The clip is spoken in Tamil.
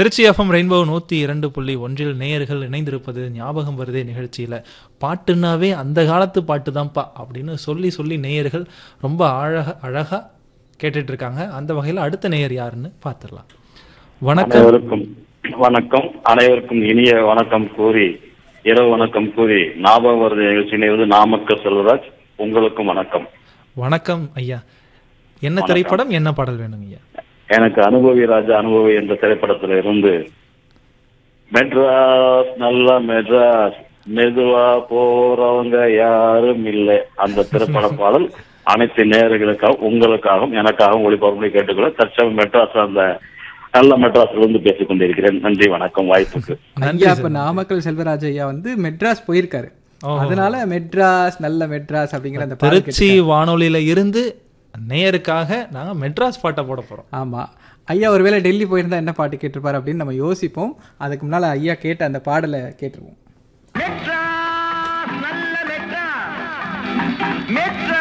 திருச்சி எஃப்எம் ரெயின்போ நூற்றி இரண்டு புள்ளி ஒன்றில் நேயர்கள் இணைந்திருப்பது ஞாபகம் வருதே நிகழ்ச்சியில் பாட்டுனாவே அந்த காலத்து பாட்டு தான்ப்பா அப்படின்னு சொல்லி சொல்லி நேயர்கள் ரொம்ப அழக அழகாக கேட்டுட்டு இருக்காங்க அந்த வகையில் அடுத்த நேயர் யாருன்னு பார்த்துடலாம் வணக்கம் அனைவருக்கும் வணக்கம் அனைவருக்கும் இனிய வணக்கம் கூறி இரவு வணக்கம் கூறி ஞாபகம் வருது நிகழ்ச்சியினை வந்து நாமக்கல் செல்வராஜ் உங்களுக்கும் வணக்கம் வணக்கம் ஐயா என்ன திரைப்படம் என்ன பாடல் வேணும் ஐயா எனக்கு அனுபவி ராஜா அனுபவி என்ற திரைப்படத்துல இருந்து மெட்ராஸ் நல்ல மெட்ராஸ் மெதுவா போறவங்க யாரும் இல்லை அந்த திரைப்பட பாடல் அனைத்து நேயர்களுக்காகவும் உங்களுக்காகவும் எனக்காகவும் ஒளிபரப்பு கேட்டுக்கொள்ள தற்சமயம் மெட்ராஸ் அந்த நல்ல மெட்ராஸ்ல இருந்து பேசிக் கொண்டிருக்கிறேன் நன்றி வணக்கம் வாய்ப்புக்கு நன்றி ஐயா இப்ப நாமக்கல் செல்வராஜ் ஐயா வந்து மெட்ராஸ் போயிருக்காரு அதனால மெட்ராஸ் நல்ல மெட்ராஸ் அப்படிங்கிற அந்த பாடல் திருச்சி வானொலியில இருந்து நேயருக்காக நாங்க மெட்ராஸ் பாட்டை போட போறோம் ஆமா ஐயா ஒருவேளை டெல்லி போயிருந்தா என்ன பாட்டு கேட்டிருப்பாரு அப்படின்னு நம்ம யோசிப்போம் அதுக்கு முன்னால ஐயா கேட்ட அந்த பாடலை கேட்டுருவோம் மெட்ராஸ் நல்ல மெட்ராஸ் மெட்ராஸ்